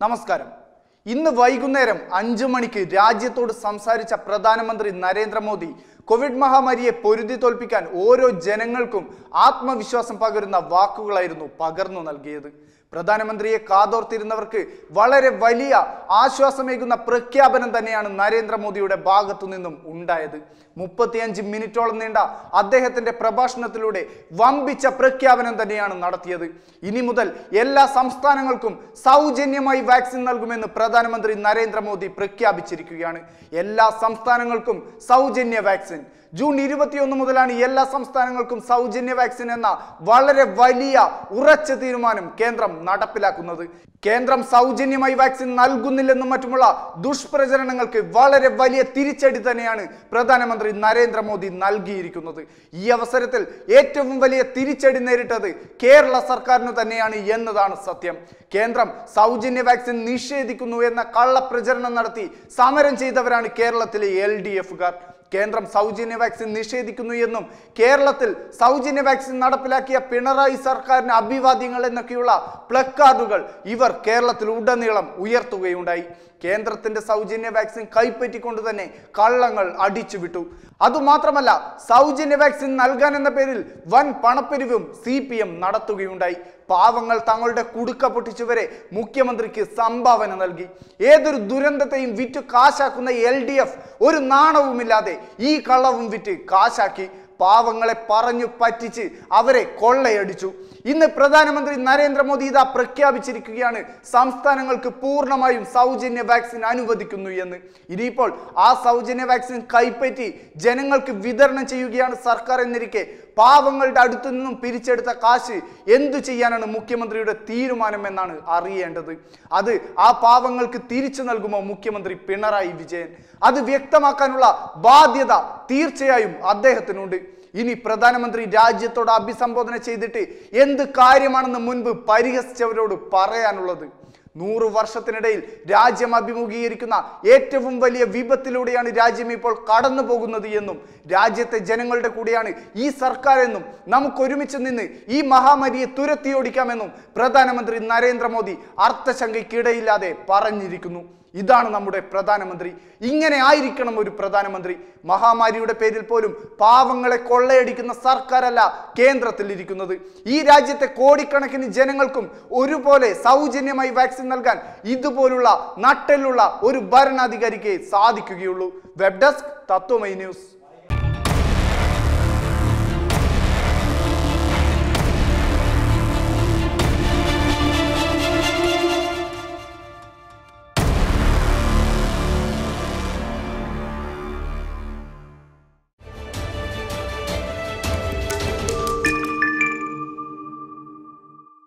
നമസ്കാരം ഇന്ന് വൈകുന്നേരം അഞ്ചു മണിക്ക് രാജ്യത്തോട് സംസാരിച്ച പ്രധാനമന്ത്രി നരേന്ദ്രമോദി കോവിഡ് മഹാമാരിയെ പൊരുതി തോൽപ്പിക്കാൻ ഓരോ ജനങ്ങൾക്കും ആത്മവിശ്വാസം പകരുന്ന വാക്കുകളായിരുന്നു പകർന്നു നൽകിയത് പ്രധാനമന്ത്രിയെ കാതോർത്തിരുന്നവർക്ക് വളരെ വലിയ ആശ്വാസമേകുന്ന പ്രഖ്യാപനം തന്നെയാണ് നരേന്ദ്രമോദിയുടെ ഭാഗത്തു നിന്നും ഉണ്ടായത് മുപ്പത്തിയഞ്ച് മിനിറ്റോളം നീണ്ട അദ്ദേഹത്തിന്റെ പ്രഭാഷണത്തിലൂടെ വമ്പിച്ച പ്രഖ്യാപനം തന്നെയാണ് നടത്തിയത് ഇനി മുതൽ എല്ലാ സംസ്ഥാനങ്ങൾക്കും സൗജന്യമായി വാക്സിൻ നൽകുമെന്ന് പ്രധാനമന്ത്രി നരേന്ദ്രമോദി പ്രഖ്യാപിച്ചിരിക്കുകയാണ് എല്ലാ സംസ്ഥാനങ്ങൾക്കും സൗജന്യ വാക്സിൻ ജൂൺ ഇരുപത്തിയൊന്ന് മുതലാണ് എല്ലാ സംസ്ഥാനങ്ങൾക്കും സൗജന്യ വാക്സിൻ എന്ന വളരെ വലിയ ഉറച്ച തീരുമാനം കേന്ദ്രം നടപ്പിലാക്കുന്നത് കേന്ദ്രം സൗജന്യമായി വാക്സിൻ നൽകുന്നില്ലെന്നും മറ്റുമുള്ള ദുഷ്പ്രചരണങ്ങൾക്ക് വളരെ വലിയ തിരിച്ചടി തന്നെയാണ് പ്രധാനമന്ത്രി നരേന്ദ്രമോദി നൽകിയിരിക്കുന്നത് ഈ അവസരത്തിൽ ഏറ്റവും വലിയ തിരിച്ചടി നേരിട്ടത് കേരള സർക്കാരിനു തന്നെയാണ് എന്നതാണ് സത്യം കേന്ദ്രം സൗജന്യ വാക്സിൻ നിഷേധിക്കുന്നു എന്ന കള്ളപ്രചരണം നടത്തി സമരം ചെയ്തവരാണ് കേരളത്തിലെ എൽ ഡി എഫുകാർ കേന്ദ്രം സൗജന്യ വാക്സിൻ നിഷേധിക്കുന്നു എന്നും കേരളത്തിൽ സൗജന്യ വാക്സിൻ നടപ്പിലാക്കിയ പിണറായി സർക്കാരിന് അഭിവാദ്യങ്ങൾ എന്നൊക്കെയുള്ള പ്ലക്കാർഡുകൾ ഇവർ കേരളത്തിൽ ഉടനീളം ഉയർത്തുകയുണ്ടായി കേന്ദ്രത്തിന്റെ സൗജന്യ വാക്സിൻ കൈപ്പറ്റിക്കൊണ്ട് തന്നെ കള്ളങ്ങൾ അടിച്ചുവിട്ടു അതുമാത്രമല്ല സൗജന്യ വാക്സിൻ നൽകാൻ എന്ന പേരിൽ വൻ പണപ്പെരിവും സി പി എം നടത്തുകയുണ്ടായി പാവങ്ങൾ തങ്ങളുടെ കുടുക്ക പൊട്ടിച്ചുവരെ മുഖ്യമന്ത്രിക്ക് സംഭാവന നൽകി ഏതൊരു ദുരന്തത്തെയും വിറ്റ് കാശാക്കുന്ന എൽ ഡി എഫ് ഒരു നാണവുമില്ലാതെ ഈ കള്ളവും വിറ്റ് കാശാക്കി പാവങ്ങളെ പറഞ്ഞു പറ്റിച്ച് അവരെ കൊള്ളയടിച്ചു ഇന്ന് പ്രധാനമന്ത്രി നരേന്ദ്രമോദി ഇതാ പ്രഖ്യാപിച്ചിരിക്കുകയാണ് സംസ്ഥാനങ്ങൾക്ക് പൂർണ്ണമായും സൗജന്യ വാക്സിൻ അനുവദിക്കുന്നു എന്ന് ഇനിയിപ്പോൾ ആ സൗജന്യ വാക്സിൻ കൈപ്പറ്റി ജനങ്ങൾക്ക് വിതരണം ചെയ്യുകയാണ് സർക്കാർ എന്നിരിക്കെ പാവങ്ങളുടെ അടുത്തു നിന്നും പിരിച്ചെടുത്ത കാശ് എന്തു ചെയ്യാനാണ് മുഖ്യമന്ത്രിയുടെ തീരുമാനം എന്നാണ് അറിയേണ്ടത് അത് ആ പാവങ്ങൾക്ക് തിരിച്ചു നൽകുമോ മുഖ്യമന്ത്രി പിണറായി വിജയൻ അത് വ്യക്തമാക്കാനുള്ള ബാധ്യത തീർച്ചയായും അദ്ദേഹത്തിനുണ്ട് ഇനി പ്രധാനമന്ത്രി രാജ്യത്തോട് അഭിസംബോധന ചെയ്തിട്ട് എന്ത് കാര്യമാണെന്ന് മുൻപ് പരിഹസിച്ചവരോട് പറയാനുള്ളത് നൂറു വർഷത്തിനിടയിൽ രാജ്യം അഭിമുഖീകരിക്കുന്ന ഏറ്റവും വലിയ വിപത്തിലൂടെയാണ് രാജ്യം ഇപ്പോൾ കടന്നു പോകുന്നത് എന്നും രാജ്യത്തെ ജനങ്ങളുടെ കൂടെയാണ് ഈ സർക്കാർ എന്നും നമുക്ക് ഒരുമിച്ച് നിന്ന് ഈ മഹാമാരിയെ തുരത്തിയോടിക്കാമെന്നും പ്രധാനമന്ത്രി നരേന്ദ്രമോദി അർത്ഥശങ്കയ്ക്കിടയില്ലാതെ പറഞ്ഞിരിക്കുന്നു ഇതാണ് നമ്മുടെ പ്രധാനമന്ത്രി ഇങ്ങനെ ആയിരിക്കണം ഒരു പ്രധാനമന്ത്രി മഹാമാരിയുടെ പേരിൽ പോലും പാവങ്ങളെ കൊള്ളയടിക്കുന്ന സർക്കാരല്ല കേന്ദ്രത്തിൽ ഇരിക്കുന്നത് ഈ രാജ്യത്തെ കോടിക്കണക്കിന് ജനങ്ങൾക്കും ഒരുപോലെ സൗജന്യമായി വാക്സിൻ നൽകാൻ ഇതുപോലുള്ള നട്ടെല്ലുള്ള ഒരു ഭരണാധികാരിക്ക് സാധിക്കുകയുള്ളൂ വെബ് ഡെസ്ക് തത്വമൈ ന്യൂസ്